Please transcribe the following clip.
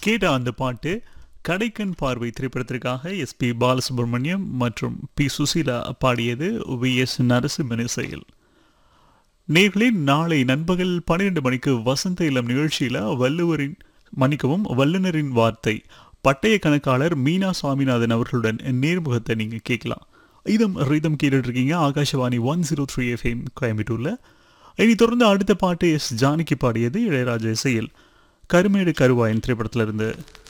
கேட்ட அந்த பாட்டு கடைக்கண் பார்வை திரைப்படத்திற்காக எஸ் பி பாலசுப்ரமணியம் மற்றும் பி சுசீலா பாடியது வி எஸ் நரசிம்மன் இசையில் நேர்களே நாளை நண்பகல் பன்னிரண்டு மணிக்கு வசந்த இளம் நிகழ்ச்சியில் வள்ளுவரின் மன்னிக்கவும் வல்லுனரின் வார்த்தை பட்டய கணக்காளர் மீனா சுவாமிநாதன் அவர்களுடன் நேர்முகத்தை நீங்கள் கேட்கலாம் இதம் ரிதம் கேட்டுட்டு இருக்கீங்க Akashvani one zero three FM கோயம்புத்தூரில் இனி தொடர்ந்து அடுத்த பாட்டு எஸ் ஜானகி பாடியது இளையராஜா இசையில் கருமேடு கருவாயன் திரைப்படத்திலிருந்து